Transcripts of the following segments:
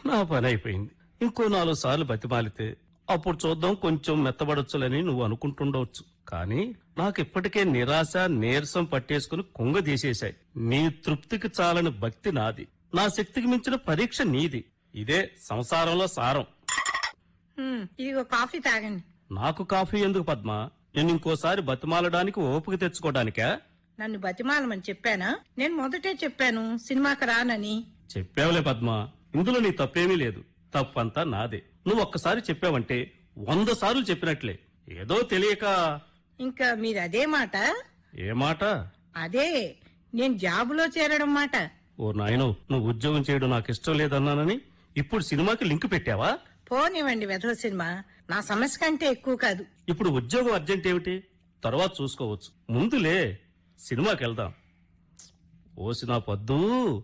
నా పని అయిపోయింది ఇంకో నాలుగు సార్లు బతిమాలితే అప్పుడు చూద్దాం కొంచెం మెత్తబడొచ్చులని నువ్వు అనుకుంటుండవచ్చు కానీ నాకు ఇప్పటికే నిరాశ నీరసం పట్టేసుకుని కుంగ తీసేశాయి నీ తృప్తికి చాలని భక్తి నాది నా శక్తికి మించిన పరీక్ష నీది ఇదే సంసారంలో సారం హ్మ్, ఇదిగో కాఫీ తాగండి నాకు కాఫీ ఎందుకు పద్మ నేను ఇంకోసారి బతిమాలడానికి ఓపిక తెచ్చుకోవడానికా నన్ను బతిమాలమని చెప్పానా నేను మొదటే చెప్పాను సినిమాకి రానని చెప్పావులే పద్మ ఇందులో నీ తప్పేమీ లేదు తప్పంతా నాదే నువ్వు ఒక్కసారి చెప్పావంటే వంద సార్లు చెప్పినట్లే ఏదో తెలియక ఇంకా మీరు అదే మాట ఏ మాట అదే నేను జాబులో చేరడం మాట ఓ నాయనో నువ్వు ఉద్యోగం చేయడం నాకు ఇష్టం లేదన్నానని ఇప్పుడు సినిమాకి లింక్ పెట్టావా పోనివ్వండి వెధవ సినిమా నా సమస్య కంటే ఎక్కువ కాదు ఇప్పుడు ఉద్యోగం అర్జెంట్ ఏమిటి తర్వాత చూసుకోవచ్చు ముందులే సినిమాకి వెళ్దాం ఓసి నా పొద్దు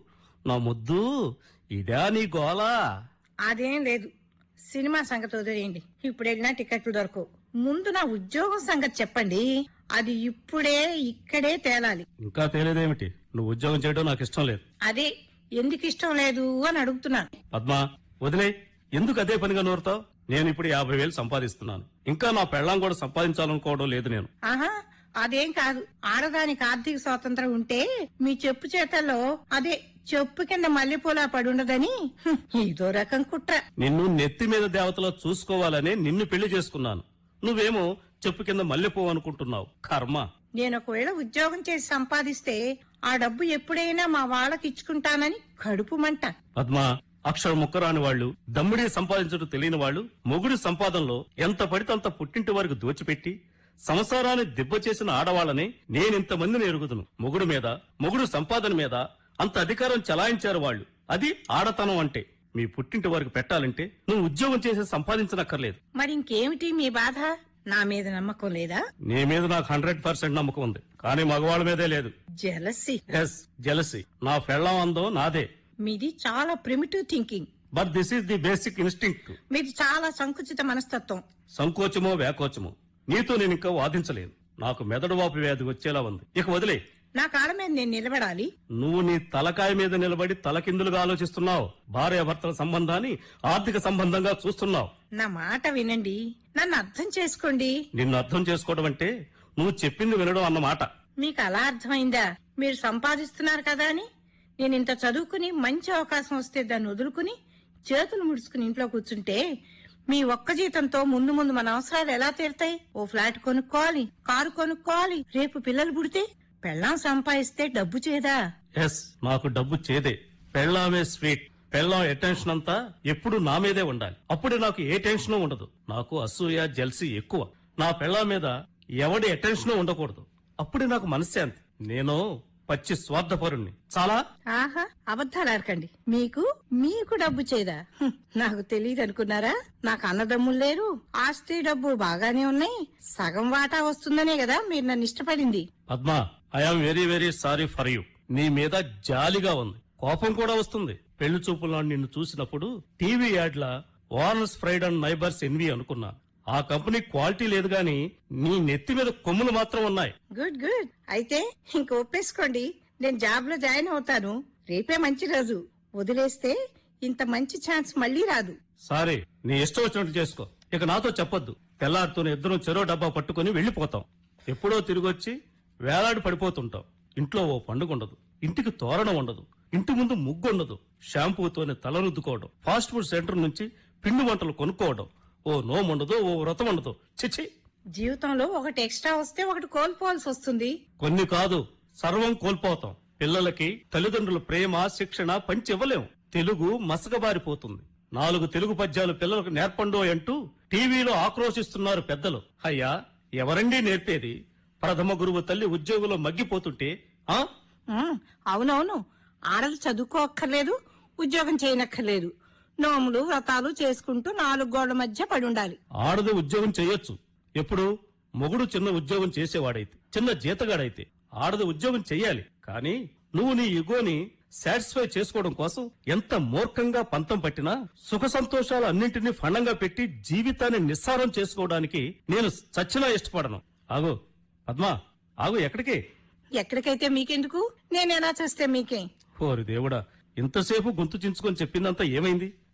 నా ముద్దు ఇదా నీ గోలా అదేం లేదు సినిమా సంగతి వదిలేయండి ఇప్పుడు వెళ్ళినా టికెట్లు దొరకవు ముందు నా ఉద్యోగం సంగతి చెప్పండి అది ఇప్పుడే ఇక్కడే తేలాలి ఇంకా తేలేదేమిటి నువ్వు ఉద్యోగం చేయడం నాకు ఇష్టం లేదు అదే ఎందుకు ఇష్టం లేదు అని అడుగుతున్నాను పద్మా వదిలే ఎందుకు అదే పనిగా నోరుతావు నేను ఇప్పుడు యాభై వేలు సంపాదిస్తున్నాను ఇంకా నా పెళ్ళాం కూడా సంపాదించాలనుకోవడం లేదు నేను ఆహా అదేం కాదు ఆడదానికి ఆర్థిక స్వాతంత్రం ఉంటే మీ చెప్పు చేతల్లో అదే చెప్పు కింద మల్లెపూలా పడుండదని హ్మ్, ఇదో రకం కుట్ర నిన్ను నెత్తి మీద దేవతలో చూసుకోవాలనే నిన్ను పెళ్లి చేసుకున్నాను నువ్వేమో చెప్పు కింద మల్లెపో అనుకుంటున్నావు కర్మ నేను ఒకవేళ ఉద్యోగం చేసి సంపాదిస్తే ఆ డబ్బు ఎప్పుడైనా మా వాళ్ళకి ఇచ్చుకుంటానని కడుపు మంట పద్మ అక్షర ముక్కరాని వాళ్ళు దమ్ముడి సంపాదించడం తెలియని వాళ్ళు మొగుడి సంపాదనలో ఎంత పడితే అంత పుట్టింటి వారికి దోచిపెట్టి సంసారాన్ని దిబ్బ చేసిన ఆడవాళ్ళని నేనింతమందిని ఎరుగుదును మొగుడు మీద మొగుడు సంపాదన మీద అంత అధికారం చలాయించారు వాళ్ళు అది ఆడతనం అంటే మీ పుట్టింటి వారికి పెట్టాలంటే నువ్వు ఉద్యోగం చేసి సంపాదించనక్కర్లేదు మరి ఇంకేమిటి మీ బాధ నా మీద నమ్మకం లేదా నీ మీద నాకు హండ్రెడ్ పర్సెంట్ నమ్మకం ఉంది కానీ మగవాళ్ళ మీదే లేదు జలసి ఎస్ జలసి నా పెళ్ళం అందం నాదే మీది చాలా primitive thinking but this is the basic instinct మీది చాలా సంకుచిత మనస్తత్వం సంకోచమో వ్యాకోచమో నీతో నేను ఇంకా వాదించలేను నాకు మెదడు వాపు వ్యాధి వచ్చేలా ఉంది ఇక వదిలే నా కాళ్ళ మీద నేను నిలబడాలి నువ్వు నీ తలకాయ మీద నిలబడి తలకిందులుగా ఆలోచిస్తున్నావు భార్యాభర్తల సంబంధాన్ని ఆర్థిక సంబంధంగా చూస్తున్నావు నా మాట వినండి నన్ను అర్థం చేసుకోండి నిన్ను అర్థం చేసుకోవడం అంటే నువ్వు చెప్పింది వినడం అన్నమాట మీకు అలా అర్థమైందా మీరు సంపాదిస్తున్నారు కదా అని నేను ఇంత చదువుకుని మంచి అవకాశం వస్తే దాన్ని వదులుకుని చేతులు ముడుచుకుని ఇంట్లో కూర్చుంటే మీ ఒక్క జీతంతో ముందు ముందు మన అవసరాలు ఎలా తీరుతాయి ఓ ఫ్లాట్ కొనుక్కోవాలి కారు కొనుక్కోవాలి రేపు పిల్లలు పుడితే పెళ్ళాం సంపాదిస్తే డబ్బు చేదా ఎస్ నాకు డబ్బు చేదే పెళ్ళామే స్వీట్ పెళ్ళాం అటెన్షన్ అంతా ఎప్పుడు నా మీదే ఉండాలి అప్పుడే నాకు ఏ టెన్షన్ ఉండదు నాకు అసూయ జల్సీ ఎక్కువ నా పెళ్ళాం మీద ఎవడి అటెన్షన్ ఉండకూడదు అప్పుడే నాకు మనశ్శాంతి నేను పచ్చి స్వార్థపరుణ్ణి చాలా ఆహా అబద్ధాలు ఆడకండి మీకు మీకు డబ్బు చేదా హ్మ్, నాకు తెలియదు అనుకున్నారా నాకు అన్నదమ్ములు లేరు ఆస్తి డబ్బు బాగానే ఉన్నాయి సగం వాటా వస్తుందనే కదా మీరు నన్ను ఇష్టపడింది Padma I'm very very sorry for you నీ మీద జాలిగా ఉంది కోపం కూడా వస్తుంది పెళ్లి చూపుల్లో నిన్ను చూసినప్పుడు టీవీ యాడ్ల owner's pride and neighbour's envy అనుకున్నా ఆ కంపెనీ క్వాలిటీ లేదు గాని నీ నెత్తి మీద కొమ్ములు మాత్రం ఉన్నాయి గుడ్ గుడ్ అయితే ఇంక ఒప్పేసుకోండి నేను జాబ్ లో జాయిన్ అవుతాను రేపే మంచి రోజు వదిలేస్తే ఇంత మంచి ఛాన్స్ మళ్ళీ రాదు సారీ నీ ఇష్టం వచ్చినట్టు చేసుకో ఇక నాతో చెప్పొద్దు తెల్లారితో ఇద్దరం చెరో డబ్బా పట్టుకుని వెళ్లిపోతాం ఎప్పుడో తిరిగొచ్చి వేలాడి పడిపోతుంటాం ఇంట్లో ఓ పండుగ ఉండదు ఇంటికి తోరణం ఉండదు ఇంటి ముందు ముగ్గు ఉండదు షాంపూతోనే తల రుద్దుకోవడం ఫాస్ట్ ఫుడ్ సెంటర్ నుంచి పిండి వంటలు కొనుక్కోవడం ఓ నోము ఉండదు ఓ వ్రతం ఉండదు చిచి జీవితంలో ఒకటి ఎక్స్ట్రా వస్తే ఒకటి కోల్పోవాల్సి వస్తుంది కొన్ని కాదు సర్వం కోల్పోతాం పిల్లలకి తల్లిదండ్రుల ప్రేమ శిక్షణ పంచి ఇవ్వలేం తెలుగు మసకబారిపోతుంది నాలుగు తెలుగు పద్యాలు పిల్లలకు నేర్పండో అంటూ టీవీలో ఆక్రోశిస్తున్నారు పెద్దలు అయ్యా ఎవరండి నేర్పేది ప్రథమ గురువు తల్లి ఉద్యోగంలో మగ్గిపోతుంటే ఆ ఉమ్, అవునవును ఆడలు చదువుకోక్కర్లేదు ఉద్యోగం చేయనక్కర్లేదు నోములు వ్రతాలు చేసుకుంటూ నాలుగు గోళ్ల మధ్య పడి ఉండాలి ఆడది ఉద్యోగం చేయొచ్చు ఎప్పుడు మొగుడు చిన్న ఉద్యోగం చేసేవాడైతే చిన్న జీతగాడైతే ఆడది ఉద్యోగం చెయ్యాలి కానీ నువ్వు నీ ఇగోని సాటిస్ఫై చేసుకోవడం కోసం ఎంత మూర్ఖంగా పంతం పట్టినా సుఖ సంతోషాలు అన్నింటినీ ఫండంగా పెట్టి జీవితాన్ని నిస్సారం చేసుకోవడానికి నేను చచ్చినా ఇష్టపడను ఆగు పద్మా ఆగు ఎక్కడికి ఎక్కడికైతే మీకెందుకు నేను ఎలా చేస్తే మీకే ఓరి దేవుడా ఇంతసేపు గొంతు చించుకొని చెప్పిందంతా ఏమైంది